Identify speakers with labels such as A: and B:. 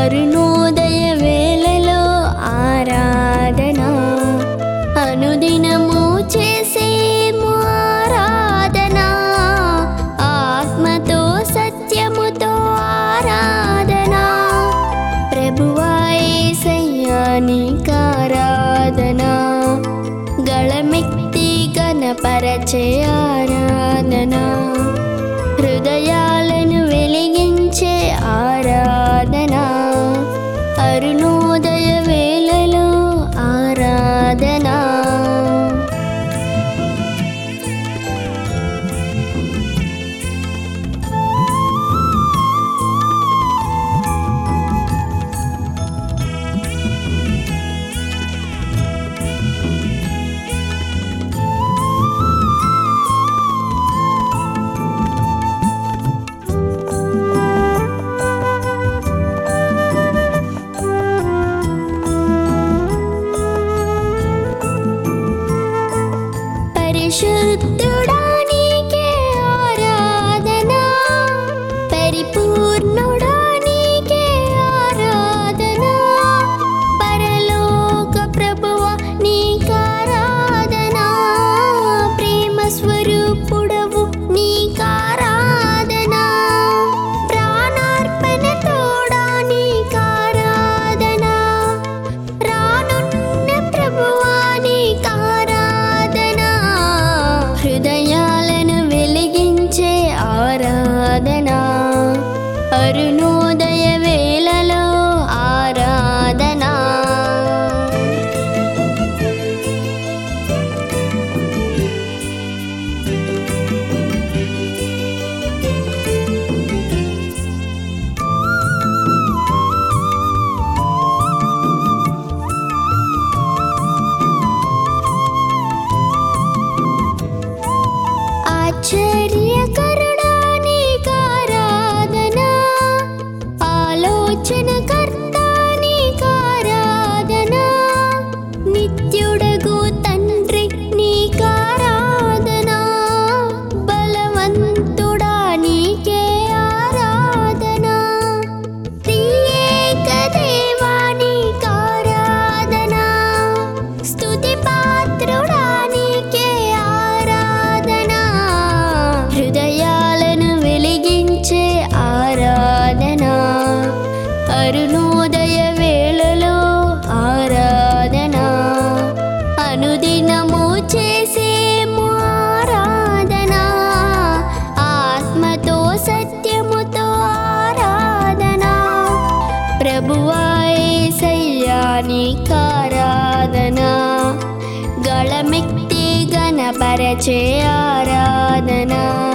A: అరుణోదయ వేళలో ఆరాధన అనుదినము చేసేము ఆరాధన ఆత్మతో సత్యముతో ఆరాధన ప్రభువాయేసయ్యానికారాధన గళమెత్తి గణపరచే ఆరాధన హృదయాలను వెలిగించే ఆరాధన అరుణోదయ వేళలో ఆరాధన పరిశుద్ధుడా నీకే ఆరాధన పరిపూర్ణుడా నీకే ఆరాధన పరలోక ప్రభువ నీకారాధన ప్రేమ స్వరూపుడవు నీకారాధన ప్రాణార్పణ తోడా నీకారాధన రానున్న ప్రభువా నీకారాధన హృదయాలను వెలిగించే ఆరాధన అరుణోదయ వేళలో ఆరాధన ఆశ్చర్యకరుడా నీకారాధన ఆలోచనకర్త నీకారాధన నిత్యుడగు తండ్రి నీకారాధన బలవంతుడా నీకే ఆరాధన త్రియేక దేవా నీకారాధన స్తుతి పాత్రుడా నీకే ఆరాధన హృదయాలను వెలిగించే ఆరాధన అరుణోదయ వేళలో ఆరాధన అనుదినము చేసేము ఆరాధన ఆత్మతో సత్యముతో ఆరాధన ప్రభువాయేసయ్యానికారాధన గళమెత్తి గణపరచే ఆరాధన